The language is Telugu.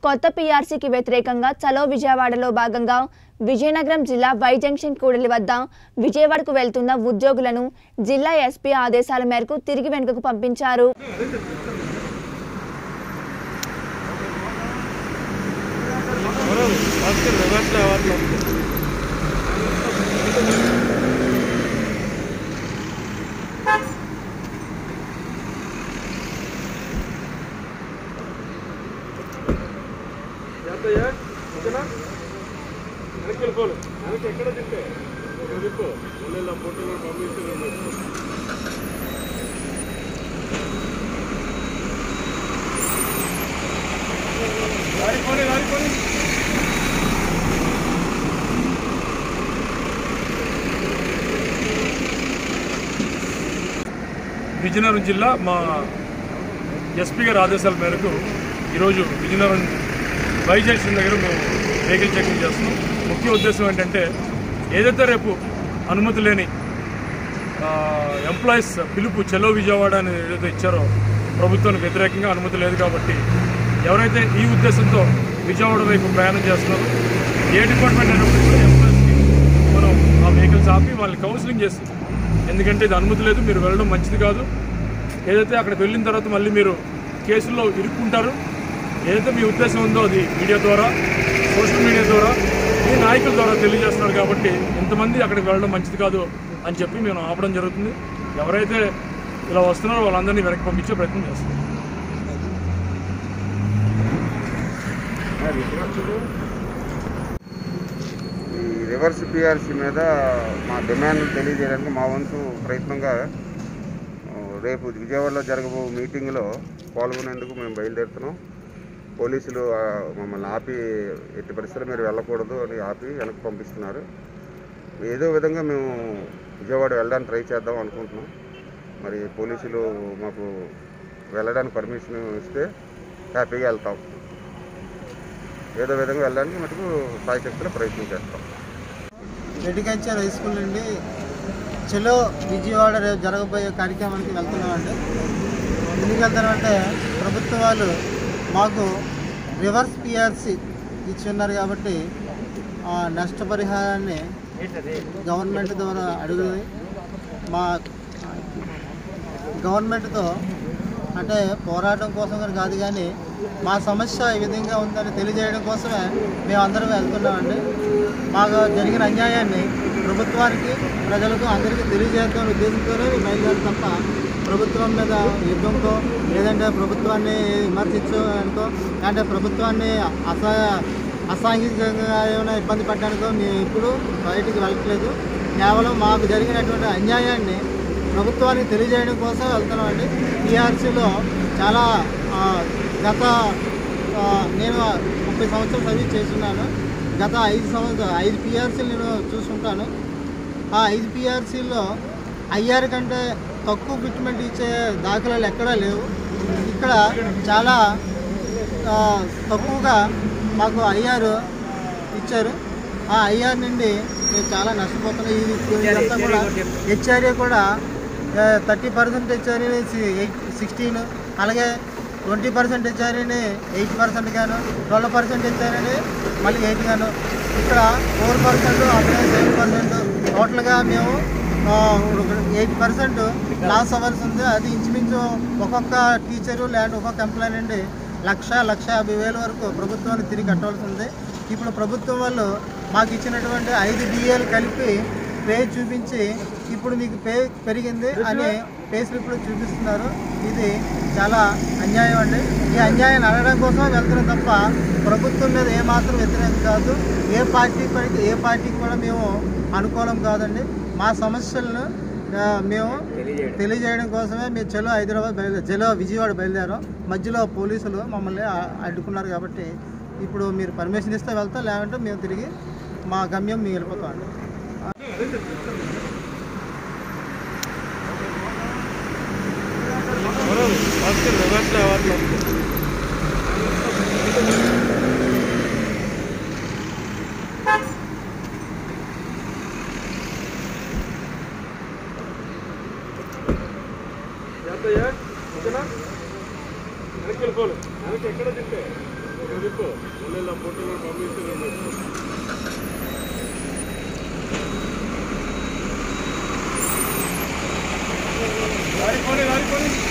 కొత్త పీఆర్సీకి వ్యతిరేకంగా చలో విజయవాడలో భాగంగా విజయనగరం జిల్లా వై జంక్షన్ కూడలి వద్ద విజయవాడకు వెళ్తున్న ఉద్యోగులను జిల్లా ఎస్పీ ఆదేశాల మేరకు తిరిగి వెనుకకు పంపించారు జాతయ్య ఓకేనా వెనక్కి వెళ్ళిపోను వెనక్కి ఎక్కడ తింటే ఇక్కడ తిప్పు మళ్ళీ ఇలా ఫోటోలు పంపిస్తే రారిపోని రారిపోని విజయనగరం జిల్లా మా ఎస్పీ గారి ఆదేశాల మేరకు ఈరోజు విజయనగరం వై జంక్షన్ దగ్గర మేము వెహికల్ చెకింగ్ చేస్తున్నాం ముఖ్య ఉద్దేశం ఏంటంటే ఏదైతే రేపు అనుమతి లేని ఎంప్లాయీస్ పిలుపు చెలో విజయవాడ అని ఏదైతే ఇచ్చారో ప్రభుత్వానికి వ్యతిరేకంగా అనుమతి లేదు కాబట్టి ఎవరైతే ఈ ఉద్దేశంతో విజయవాడ వైపు ప్రయాణం చేస్తున్నారో ఏ డిపార్ట్మెంట్ అయినప్పుడు కూడా ఎంప్లాయీస్కి మనం ఆ వెహికల్స్ ఆపి వాళ్ళని కౌన్సిలింగ్ చేసి ఎందుకంటే ఇది అనుమతి లేదు మీరు వెళ్ళడం మంచిది కాదు ఏదైతే అక్కడికి వెళ్ళిన తర్వాత మళ్ళీ మీరు కేసుల్లో ఇరుక్కుంటారు ఏదైతే మీ ఉద్దేశం ఉందో అది మీడియా ద్వారా సోషల్ మీడియా ద్వారా మీ నాయకుల ద్వారా తెలియజేస్తున్నారు కాబట్టి ఇంతమంది అక్కడికి వెళ్ళడం మంచిది కాదు అని చెప్పి మేము ఆపడం జరుగుతుంది ఎవరైతే ఇలా వస్తున్నారో వాళ్ళందరినీ వెనక్కి పంపించే ప్రయత్నం చేస్తాం ఈ రివర్స్ పిఆర్సీ మీద మా డిమాండ్లు తెలియజేయడానికి మా వంతు ప్రయత్నంగా ఆ, రేపు విజయవాడలో జరగబో మీటింగ్లో పాల్గొనేందుకు మేము బయలుదేరుతున్నాం పోలీసులు ఆ, మమ్మల్ని ఆపి ఎట్టి పరిస్థితుల్లో మీరు వెళ్ళకూడదు అని ఆపి వెనక్కి పంపిస్తున్నారు ఏదో విధంగా మేము విజయవాడ వెళ్ళడానికి ట్రై చేద్దాం అనుకుంటున్నాం మరి పోలీసులు మాకు వెళ్ళడానికి పర్మిషన్ ఇస్తే హ్యాపీగా వెళ్తాం ఏదో విధంగా వెళ్ళడానికి మటుకు సాయశక్తిలో ప్రయత్నం చేస్తాం అగ్రికల్చర్ హై స్కూల్ నుండి చలో విజయవాడ రేపు జరగబోయే కార్యక్రమానికి వెళ్తున్నామండి ఎందుకు వెళ్తున్నామంటే ప్రభుత్వ వాళ్ళు మాకు రివర్స్ పిఆర్సి ఇచ్చి ఉన్నారు కాబట్టి ఆ నష్టపరిహారాన్ని గవర్నమెంట్ ద్వారా అడుగుతుంది మా గవర్నమెంట్తో అంటే పోరాటం కోసం కానీ కాదు కానీ మా సమస్య ఈ విధంగా ఉందని తెలియజేయడం కోసమే మేము అందరం వెళ్తున్నామండి మాకు జరిగిన అన్యాయాన్ని ప్రభుత్వానికి ప్రజలకు అందరికీ తెలియజేద్దాం ఉద్దేశంతోనే మేము బయలుదేరి తప్ప ప్రభుత్వం మీద యుద్ధంతో లేదంటే ప్రభుత్వాన్ని విమర్శించో అనుకో అంటే ప్రభుత్వాన్ని అసా అసాంఘికంగా ఏమైనా ఇబ్బంది పడ్డానికో మేము ఇప్పుడు బయటికి వెళ్ళట్లేదు కేవలం మాకు జరిగినటువంటి అన్యాయాన్ని ప్రభుత్వానికి తెలియజేయడం కోసం వెళ్తున్నామండి టీఆర్సీలో చాలా ఆ, గత ఆ, నేను ముప్పై సంవత్సరాలు సర్వీస్ చేస్తున్నాను గత ఐదు సంవత్సరాలు ఐదు పిఆర్సీలు నేను చూసుకుంటాను ఆ ఐదు పిఆర్సీల్లో ఐఆర్ కంటే తక్కువ ఫిట్మెంట్ ఇచ్చే దాఖలాలు ఎక్కడా లేవు ఇక్కడ చాలా ఆ, తక్కువగా మాకు ఐఆర్ ఇచ్చారు ఆ ఐఆర్ నుండి మేము చాలా నష్టపోతున్నాం ఇది ఇదంతా కూడా హెచ్ఆర్ఏ కూడా థర్టీ పర్సెంట్ హెచ్ఆర్ఏని ఎయిట్ సిక్స్టీన్ అలాగే ట్వంటీ పర్సెంట్ హెచ్ఆర్ఏని ఎయిట్ పర్సెంట్ గాను ట్వెల్వ్ పర్సెంట్ హెచ్ఆర్ఏని మళ్ళీ ఎయిట్ గాను ఇక్కడ ఫోర్ పర్సెంట్ అప్పుడే సెవెన్ పర్సెంట్ టోటల్గా మేము ఎయిట్ పర్సెంట్ లాస్ అవర్స్ ఉంది అది ఇంచుమించు ఒక్కొక్క టీచరు ల్యాండ్ ఒక్కొక్క ఎంప్లాయ్ నుండి లక్ష లక్ష యాభై వేల వరకు ప్రభుత్వానికి తిరిగి కట్టవలసి ఉంది ఇప్పుడు ప్రభుత్వం వాళ్ళు మాకు ఇచ్చినటువంటి ఐదు డిఏలు కలిపి పే చూపించి ఇప్పుడు మీకు పే పెరిగింది అని పే స్లిప్లు చూపిస్తున్నారు ఇది చాలా అన్యాయం అండి ఈ అన్యాయాన్ని అడగడం కోసం వెళ్తున్నాం తప్ప ప్రభుత్వం మీద ఏమాత్రం వ్యతిరేకం కాదు ఏ పార్టీ పైకి ఏ పార్టీకి కూడా మేము అనుకూలం కాదండి మా సమస్యలను ఆ, మేము తెలియజేయడం కోసమే మేము చలో హైదరాబాద్ బయలుదేరు చలో విజయవాడ బయలుదేరాం మధ్యలో పోలీసులు మమ్మల్ని ఆ- అడ్డుకున్నారు కాబట్టి ఇప్పుడు మీరు పర్మిషన్ ఇస్తే వెళ్తాం లేదంటే మేము తిరిగి మా గమ్యం మేము వెళ్ళిపోతాం అండి జాతయ్య ఓకేనా వెనక్కి వెళ్ళిపోను వెనక్కి ఎక్కడ తింటే ఇక్కడ తిప్పు దారిపోనీ దారిపోనీ